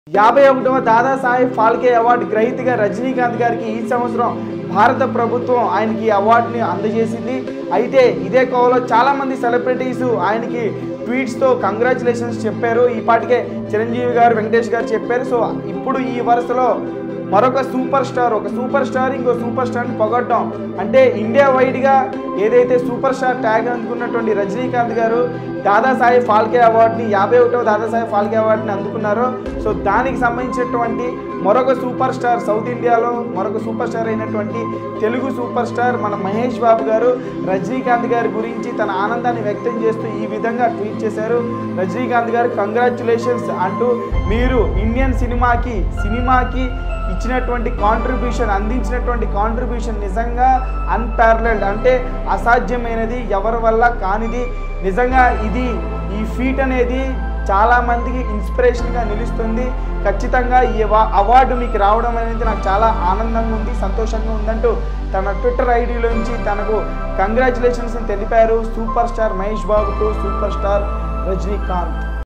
యాభై ఒకటవ దాదాసాహెబ్ ఫాల్కే అవార్డు గ్రహీతగా రజనీకాంత్ గారికి ఈ సంవత్సరం భారత ప్రభుత్వం ఆయనకి ఈ అవార్డుని అందజేసింది అయితే ఇదే కోవలో చాలా మంది సెలబ్రిటీస్ ఆయనకి ట్వీట్స్తో కంగ్రాచులేషన్స్ చెప్పారు ఈ పాటికే చిరంజీవి గారు వెంకటేష్ గారు చెప్పారు సో ఇప్పుడు ఈ వరుసలో మరొక సూపర్ స్టార్ ఒక సూపర్ స్టార్ ఇంకో సూపర్ స్టార్ని పొగడ్డం అంటే ఇండియా వైడ్గా ఏదైతే సూపర్ స్టార్ ట్యాగ్ అందుకున్నటువంటి రజనీకాంత్ గారు దాదాసాహెబ్ ఫాల్కే అవార్డుని యాభై ఒకటవ దాదాసాహెబ్ ఫాల్కే అవార్డుని అందుకున్నారు సో దానికి సంబంధించినటువంటి మరొక సూపర్ స్టార్ సౌత్ ఇండియాలో మరొక సూపర్ స్టార్ అయినటువంటి తెలుగు సూపర్ స్టార్ మన మహేష్ బాబు గారు రజనీకాంత్ గారి గురించి తన ఆనందాన్ని వ్యక్తం చేస్తూ ఈ విధంగా ట్వీట్ చేశారు రజనీకాంత్ గారు కంగ్రాచులేషన్స్ అంటూ మీరు ఇండియన్ సినిమాకి సినిమాకి ఇచ్చినటువంటి కాంట్రిబ్యూషన్ అందించినటువంటి కాంట్రిబ్యూషన్ నిజంగా అన్పారలెడ్ అంటే అసాధ్యమైనది ఎవరి వల్ల కానిది నిజంగా ఇది ఈ ఫీట్ అనేది చాలా మందికి ఇన్స్పిరేషన్గా నిలుస్తుంది ఖచ్చితంగా ఈ అవా- అవార్డు మీకు రావడం అనేది నాకు చాలా ఆనందంగా ఉంది సంతోషంగా ఉందంటూ తన ట్విట్టర్ ఐడిలోంచి తనకు కంగ్రాచులేషన్స్ తెలిపారు super star Mahesh Babu to super star Rajinikanth